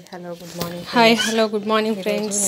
Hello good morning hi hello good morning friends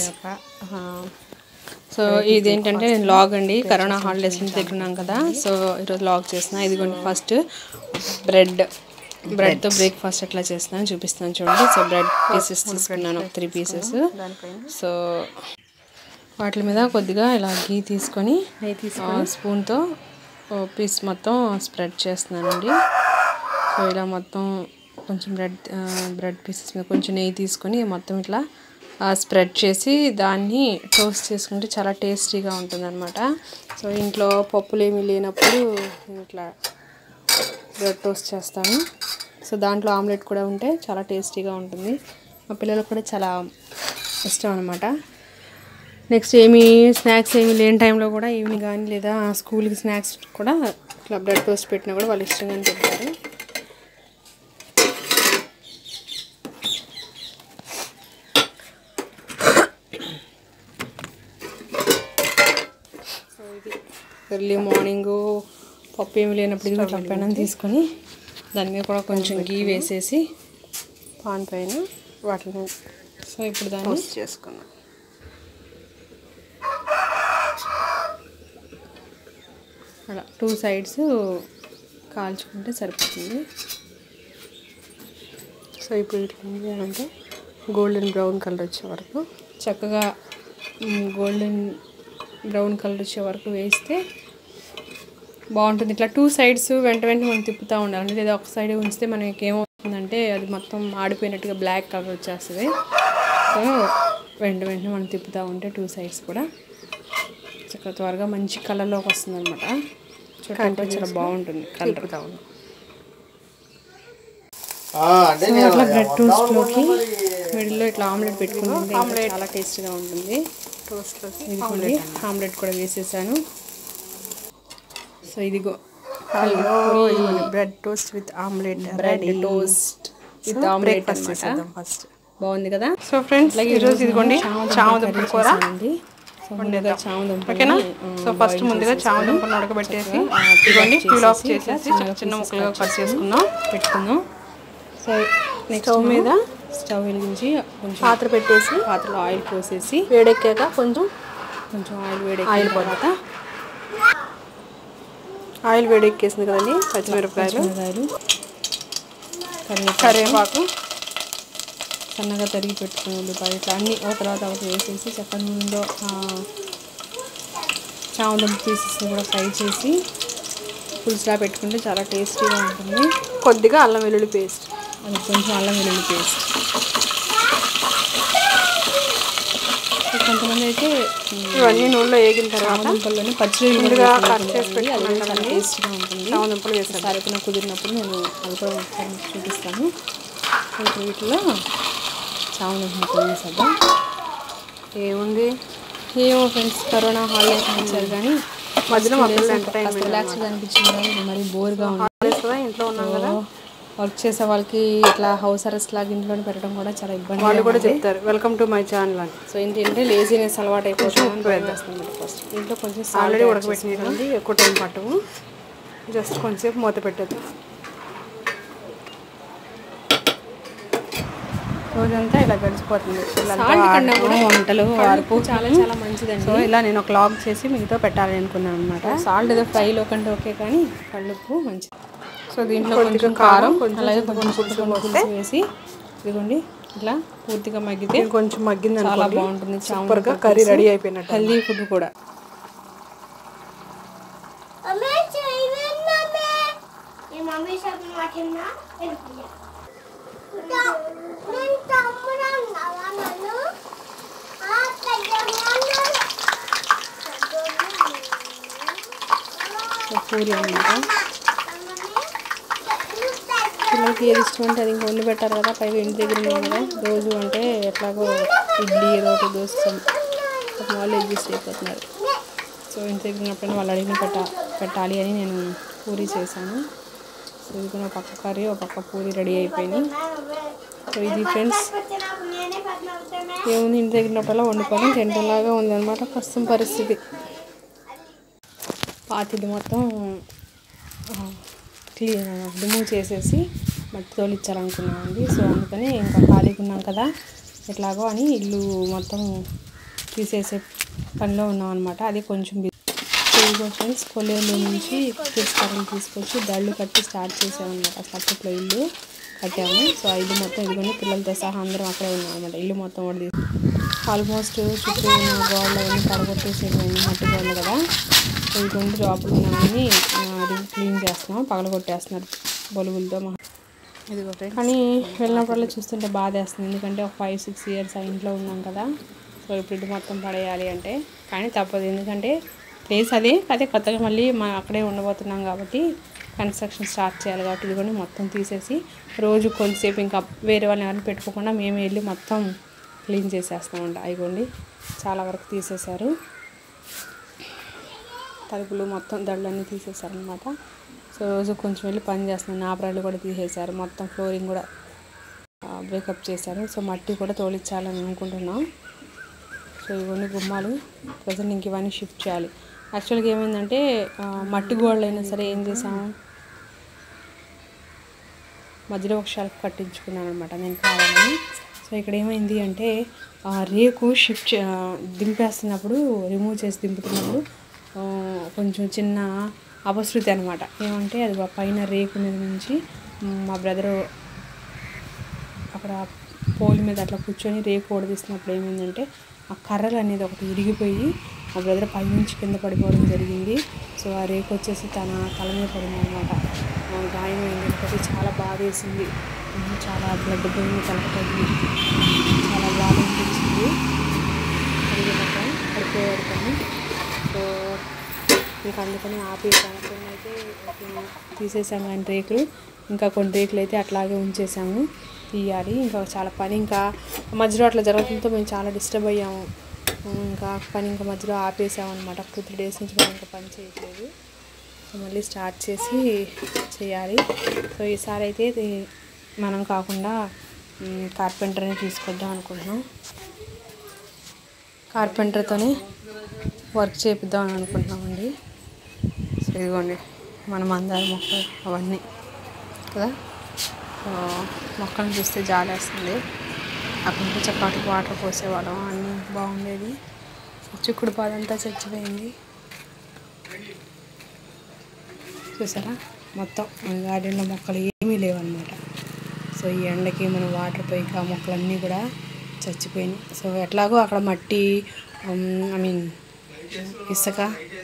so ఇదేంటంటే నేను log అండి corona holidays నుంచి దగ్గర ఉన్నాం కదా సో ఈరోజు లాగ్ చేస్తున్నా ఇదిగోండి ఫస్ట్ బ్రెడ్ బ్రెడ్తో బ్రేక్ఫాస్ట్ ఎట్లా చేస్తున్నాను చూపిస్తున్నాను చూడండి సో బ్రెడ్ పీసెస్ తీసుకున్నాను త్రీ పీసెస్ సో వాటి మీద కొద్దిగా ఇలా గీ తీసుకొని నెయ్యి తీసుకొని స్పూన్తో పీస్ మొత్తం స్ప్రెడ్ చేస్తున్నానండి సో ఇలా మొత్తం కొంచెం బ్రెడ్ బ్రెడ్ పీసెస్ మీద కొంచెం నెయ్యి తీసుకొని మొత్తం ఇట్లా స్ప్రెడ్ చేసి దాన్ని టోస్ట్ చేసుకుంటే చాలా టేస్టీగా ఉంటుందన్నమాట సో ఇంట్లో పప్పులు ఏమీ లేనప్పుడు నేను ఇట్లా బ్రెడ్ టోస్ట్ చేస్తాను సో దాంట్లో ఆమ్లెట్ కూడా ఉంటే చాలా టేస్టీగా ఉంటుంది మా పిల్లలకు కూడా చాలా ఇష్టం అనమాట నెక్స్ట్ ఏమి స్నాక్స్ ఏమి లేని టైంలో కూడా ఈవినింగ్ కానీ లేదా స్కూల్కి స్నాక్స్ కూడా ఇట్లా బ్రెడ్ టోస్ట్ పెట్టినా కూడా వాళ్ళు ఇష్టంగా తింటారు సో ఇది ఎర్లీ మార్నింగ్ పప్పు ఏమి లేనప్పుడు ఇది ఇట్లా పెనం తీసుకొని దాని మీద కూడా కొంచెం గీ వేసేసి పాన్ పైన వాటిని సో ఇప్పుడు దాన్ని టోస్ట్ చేసుకున్నాం అలా టూ సైడ్స్ కాల్చుకుంటే సరిపోతుంది సో ఇప్పుడు ఇట్లా ఏం చేయాలంటే గోల్డెన్ బ్రౌన్ కలర్ వచ్చే వరకు చక్కగా గోల్డెన్ బ్రౌన్ కలర్ వచ్చే వరకు వేస్తే బాగుంటుంది ఇట్లా టూ సైడ్స్ వెంట వెంటనే మనం తిప్పుతూ ఉండాలి లేదా ఒక సైడ్ ఉంచితే మనకి ఏమవుతుందంటే అది మొత్తం ఆడిపోయినట్టుగా బ్లాక్ కలర్ వచ్చేస్తుంది సో వెంట వెంటనే మనం తిప్పుతూ ఉంటే టూ సైడ్స్ కూడా చక్కగా త్వరగా మంచి కలర్లోకి వస్తుంది అనమాట చూడటానికి కూడా చాలా బాగుంటుంది కలర్ తిప్పుతా ఉన్నాం సో అట్లా బ్రెడ్ టోస్ట్లోకి మిడిల్లో ఇట్లా ఆమ్లెట్ పెట్టుకుంటుంది ఆమ్లెట్ చాలా టేస్టీగా ఉంటుంది టోస్ట్లోకి ఇదిగోండి ఆమ్లెట్ కూడా వేసేసాను సో ఇదిగో hello bread toast with omelette bread toast with omelette breakfast అనమాట చేసేద్దాం ఫస్ట్ బాగుంది కదా సో ఫ్రెండ్స్ ఈరోజు ఇదిగోండి చామదుంపల కూర సో ముందుగా చామదుంపలు ఓకేనా సో ఫస్ట్ ముందుగా చామదుంపలను ఉడకబెట్టేసి ఇదిగోండి పీల్ ఆఫ్ చేసేసి చిన్న చిన్న ముక్కలుగా కట్ చేసుకుందాం పెట్టుకుందాం సో నెక్స్ట్ స్టవ్ మీద స్టవ్ వెలిగించి కొంచెం పాత్ర పెట్టేసి పాత్రలో ఆయిల్ పోసేసి వేడెక్కాక కొంచెం కొంచెం ఆయిల్ వేడి ఆయిల్ తర్వాత ఆయిల్ వేడెక్కేసింది కదండి పచ్చిమిరపకాయలు మిరపకాయలు కరివేపాకు కరివేపాకు సన్నగా తరిగి పెట్టుకుని ఉల్లిపాయ ఇట్లా అన్ని ఒక తర్వాత ఒకటి వేసేసి చక్కగా నూనెలో చామదుంప పీసెస్ కూడా ఫ్రై చేసి పులుసులా పెట్టుకుంటే చాలా టేస్టీగా ఉంటుంది కొద్దిగా అల్లం వెల్లుల్లి పేస్ట్ అది కొంచెం అల్లం వెల్లుల్లి పేస్ట్ కొంతమంది అయితే ఇవన్నీ నూనెలో వేగిన తర్వాత చామదుంపల్లోనే పచ్చిరొయ్యలు కూడా ముందుగా వేసుకుంటారు. కట్ చేసి అది కూడా చాలా పెట్టుకున్నాం టేస్టీగా ఉంటుంది చామదుంపలు వేసాను ఒకసారి ఎప్పుడైనా కుదిరినప్పుడు నేను అది కూడా ఒకసారి మీకు చూపిస్తాను ఇప్పుడు వీటిలో చామదుంప ముక్కలు వేసేద్దాం ఏముంది ఏమో ఫ్రెండ్స్ కరోనా హాలిడేస్ ఇచ్చారు కానీ మధ్యలో మా పిల్లలు కాస్త ఎంటర్టైన్మెంట్ రిలాక్స్గా అనిపించింది కానీ ఇది మరీ బోర్గా ఉంది హాలిడేస్ కదా ఇంట్లో ఉన్నాం కదా వర్క్ చేసే వాళ్ళకి ఇట్లా హౌస్ అరెస్ట్ లాగా ఇంట్లోనే పెట్టడం కూడా చాలా ఇబ్బంది వాళ్ళు కూడా చెప్తారు వెల్కమ్ టు మై ఛానల్ అని సో ఏంటంటే లేజీనెస్ అలవాటు అయిపోతుంది ఫస్ట్ ఇంట్లో కొంచెం ఆల్రెడీ ఉడకబెట్టినది ఎక్కువ టైం పట్టము జస్ట్ కొంచెంసేపు మూత పెట్టద్దు రోజంతా ఇలా గడిచిపోతుంది పిల్లలతో సాల్ట్ కన్నా ఆడటం, కూడా వంటలు వరకు చాలా చాలా మంచిదండి సో ఇలా నేను ఒక లాగ్ చేసి మీతో పెట్టాలి అనుకున్నాను అనమాట సాల్ట్ ఏదో ఫ్రైలో కంటే ఓకే కానీ కళ్ళుప్పు మంచిది సో దీంట్లో కొద్దిగా కొంచెం కారం, కారం కొంచెం అలాగే చింతపండు కొంచెం పులుసు చింతపండు పోస్తే పులుసు వేసి ఇదిగోండి ఇట్లా పూర్తిగా మగ్గితే ఇది కొంచెం మగ్గింది చాలా అనుకోండి బాగుంటుంది సూపర్గా కర్రీ రెడీ అయిపోయినట్టు హెల్దీ ఫుడ్ కూడా అమ్మే చేయమన్నమ్మే ఈ మమ్మీ చెప్పిన వాటిన్నా వెళ్ళిపోయా నేను తమ్ముడు అన్నావా నన్ను ఆ పెద్దమ్మ సో పూరి అనమాట పిల్లలకి ఏది ఇష్టం అంటే అది ఇంకా వండి పెట్టారు కదా పైగా ఇంటి దగ్గర ఉన్నాం కదా రోజు అంటే ఎట్లాగో ఇడ్లీ ఏదో ఒకటి దోశ ఒక వాళ్ళు అడ్జస్ట్ అయిపోతున్నారు సో ఇంటి దగ్గర ఉన్నప్పుడు వాళ్ళు అడిగిన పెట్ట పెట్టాలి అని నేను పూరి చేశాను సో ఇది కూడా ఒక పక్క కర్రీ ఒక పక్క పూరి రెడీ అయిపోయింది సో ఇది ఫ్రెండ్స్ నాకు నేనే పద్మ అవుతానే ఏముంది ఇంటి దగ్గర ఉన్నప్పుడల్లా వండుకోవడం తింటలాగా ఉందన్నమాట ప్రస్తుతం పరిస్థితి పాతిది మొత్తం క్లీన్ రిమూవ్ చేసేసి మట్టి తోలిచ్చాలనుకున్నామండి సో అందుకని ఇంకా ఖాళీగా ఉన్నాం కదా ఎట్లాగో అని ఇల్లు మొత్తం తీసేసే పనిలో ఉన్నాం అనమాట అది కొంచెం బి- ఇదిగో ఫ్రెండ్స్ కొల్లేరు నుంచి తీసుకొని తీసుకొచ్చి దళ్ళు కట్టి స్టార్ట్ చేసామన్నమాట అసలు అప్పట్లో ఇల్లు కట్టాము సో ఆ ఇల్లు మొత్తం ఇదిగోండి పిల్లలతో సహా అందరం అక్కడే ఉన్నాం అనమాట ఇల్లు మొత్తం కూడా తీసి ఆల్మోస్ట్ చుట్టూ ఉన్న గోడలు అవన్నీ పడగొట్టేసేది మట్టి గోడలు కదా సో ఇటువంటి లోపల ఉన్నవన్నీ క్లీన్ చేస్తున్నాం పగలగొట్టేస్తున్నారు బొలుగులతో మా ఇదిగో ఫ్రెండ్స్ కానీ వెళ్ళినప్పుడల్లా చూస్తుంటే బాధ వేస్తుంది ఎందుకంటే ఒక ఫైవ్ సిక్స్ ఇయర్స్ ఆ ఇంట్లో ఉన్నాం కదా సో ఇప్పుడు ఇది మొత్తం పడేయాలి అంటే కానీ తప్పదు ఎందుకంటే ప్లేస్ అదే అదే కొత్తగా మళ్ళీ మనం అక్కడే ఉండబోతున్నాం కాబట్టి కన్స్ట్రక్షన్ స్టార్ట్ చేయాలి కాబట్టి ఇది కూడా మొత్తం తీసేసి రోజు కొంతసేపు ఇంకా వేరే వాళ్ళని ఎవరిని పెట్టుకోకుండా మేమే వెళ్ళి మొత్తం క్లీన్ చేసేస్తామంట అయిపోండి చాలా వరకు తీసేశారు తలుపులు మొత్తం దళ్ళన్నీ తీసేశారనమాట సో రోజు కొంచెం వెళ్ళి పని చేస్తున్నాను ఆపరాలు కూడా తీసేశారు మొత్తం ఫ్లోరింగ్ కూడా బ్రేకప్ చేశారు సో మట్టి కూడా తోలించాలని అనుకుంటున్నాం సో ఇవన్నీ గుమ్మాలు ప్రజెంట్ ఇంక ఇవన్నీ షిఫ్ట్ చేయాలి యాక్చువల్గా ఏమైందంటే ఆ, మట్టి గోడలు అయినా సరే ఏం చేసాము మధ్యలో ఒక షెల్ఫ్ కట్టించుకున్నాను అనమాట నేను కావాలని సో ఇక్కడ ఏమైంది అంటే ఆ రేకు షిఫ్ట్ చే- ఆ, దింపేస్తున్నప్పుడు రిమూవ్ చేసి దింపుతున్నప్పుడు ఆ, కొంచెం చిన్న అపశృతి అనమాట ఏమంటే అది ఆ పైన రేకు మీద నుంచి మ్, మా బ్రదరు అక్కడ పోల్ మీద అట్లా కూర్చొని రేకు ఓడదీస్తున్నప్పుడు ఏమైందంటే ఆ కర్రలు అనేది ఒకటి ఇరిగిపోయి మా బ్రదర్ పైనుంచి కింద పడిపోవడం జరిగింది సో ఆ రేకు వచ్చేసి తన తల మీద పడింది అనమాట గాయమైంది ఒకటి చాలా బాధ వేసింది ఉమ్, చాలా బ్లడ్ పోయింది తనకు తగ్గి చాలా బాధ అనిపించింది అడిగినాక పడిపోయాడు కానీ సో ఇంకా అందుకని ఆపేసాను కొన్ని అయితే ఇట్లా తీసేసాము కానీ రేకులు ఇంకా కొన్ని రేకులు అయితే అట్లాగే ఉంచేసాము తీయాలి ఇంకా చాలా పని ఇంకా మధ్యలో అట్లా జరగడంతో మేము చాలా డిస్టర్బ్ అయ్యాము ఇంకా పని ఇంకా మధ్యలో ఆపేసాము అనమాట టూ త్రీ డేస్ నుంచి మేము ఇంకా పని చేయట్లేదు సో మళ్ళీ స్టార్ట్ చేసి చేయాలి సో ఈసారి అయితే ఇది మనం కాకుండా కార్పెంటర్ని తీసుకొద్దాం అనుకుంటున్నాం కార్పెంటర్తోనే వర్క్ చేపిద్దాం అని అనుకుంటున్నామండి సో ఇదిగోండి మన మందార మొక్కలు అవన్నీ కదా సో మొక్కలను చూస్తే జాలేస్తుంది అక్కడ నుంచి చక్కటి వాటర్ పోసేవాళ్ళం అన్నీ బాగుండేది సో చిక్కుడు పాదంతా చచ్చిపోయింది చూసారా మొత్తం గార్డెన్లో మొక్కలు ఏమీ లేవన్నమాట సో ఈ ఎండకి మనం వాటర్ పోయి ఆ మొక్కలన్నీ కూడా చచ్చిపోయినాయి సో ఎట్లాగో అక్కడ మట్టి ఐ మీన్ ఇసుక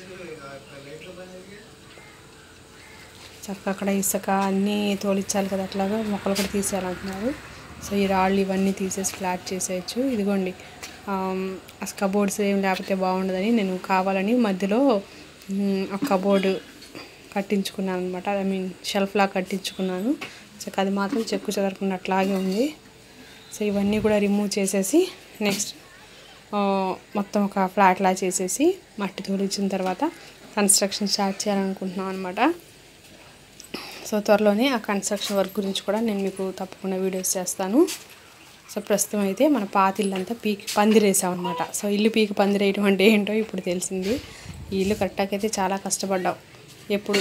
చక్క అక్కడ ఇసుక అన్నీ తోలిచ్చాలి కదా అట్లాగా మొక్కలు కూడా తీసేయాలంటున్నారు సో ఈ రాళ్ళు ఇవన్నీ తీసేసి ఫ్లాట్ చేసేయచ్చు ఇదిగోండి ఆ కబోర్డ్స్ ఏం లేకపోతే బాగుండదని నేను కావాలని మధ్యలో మ్, ఒక కబోర్డు కట్టించుకున్నాను అనమాట ఐ మీన్ షెల్ఫ్లా కట్టించుకున్నాను సో అది మాత్రం చెక్కు చెదరకుండా అట్లాగే ఉంది సో ఇవన్నీ కూడా రిమూవ్ చేసేసి నెక్స్ట్ మొత్తం ఒక ఫ్లాట్లా చేసేసి మట్టి తోలిచ్చిన తర్వాత కన్స్ట్రక్షన్ స్టార్ట్ చేయాలనుకుంటున్నాం అనమాట సో త్వరలోనే ఆ కన్స్ట్రక్షన్ వర్క్ గురించి కూడా నేను మీకు తప్పకుండా వీడియోస్ చేస్తాను సో ప్రస్తుతం అయితే మన పాత ఇల్లు అంతా పీకి పందిరేసాం అనమాట సో ఇల్లు పీకి పందిరేయటం అంటే ఏంటో ఇప్పుడు తెలిసింది ఈ ఇల్లు కట్టడానికి అయితే చాలా కష్టపడ్డాం ఎప్పుడు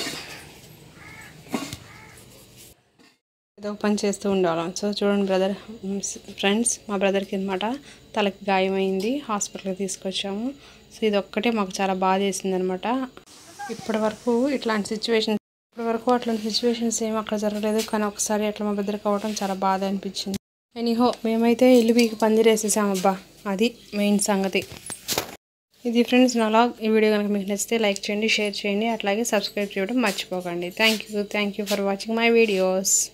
ఏదో ఒక పని చేస్తూ ఉండేవాళ్ళం సో చూడండి బ్రదర్ ఫ్రెండ్స్ మా బ్రదర్కి అనమాట తలకి గాయమైంది హాస్పిటల్కి తీసుకొచ్చాము సో ఇది ఒక్కటే మాకు చాలా బాధ వేసింది అనమాట ఇప్పటి వరకు ఇట్లాంటి సిచ్యువేషన్ ఇప్పటి వరకు అట్లాంటి సిచ్యువేషన్స్ ఏమి అక్కడ జరగలేదు కానీ ఒకసారి అట్లా మా బ్రదర్కి అవ్వడం చాలా బాధ అనిపించింది ఎనీహో మేమైతే ఇల్లు పీకి పందిరేసేసామబ్బా అది మెయిన్ సంగతి ఇది ఫ్రెండ్స్ నా లాగ్ ఈ వీడియో కనుక మీకు నచ్చితే లైక్ చేయండి షేర్ చేయండి అట్లాగే సబ్స్క్రైబ్ చేయడం మర్చిపోకండి thank you thank you for watching my videos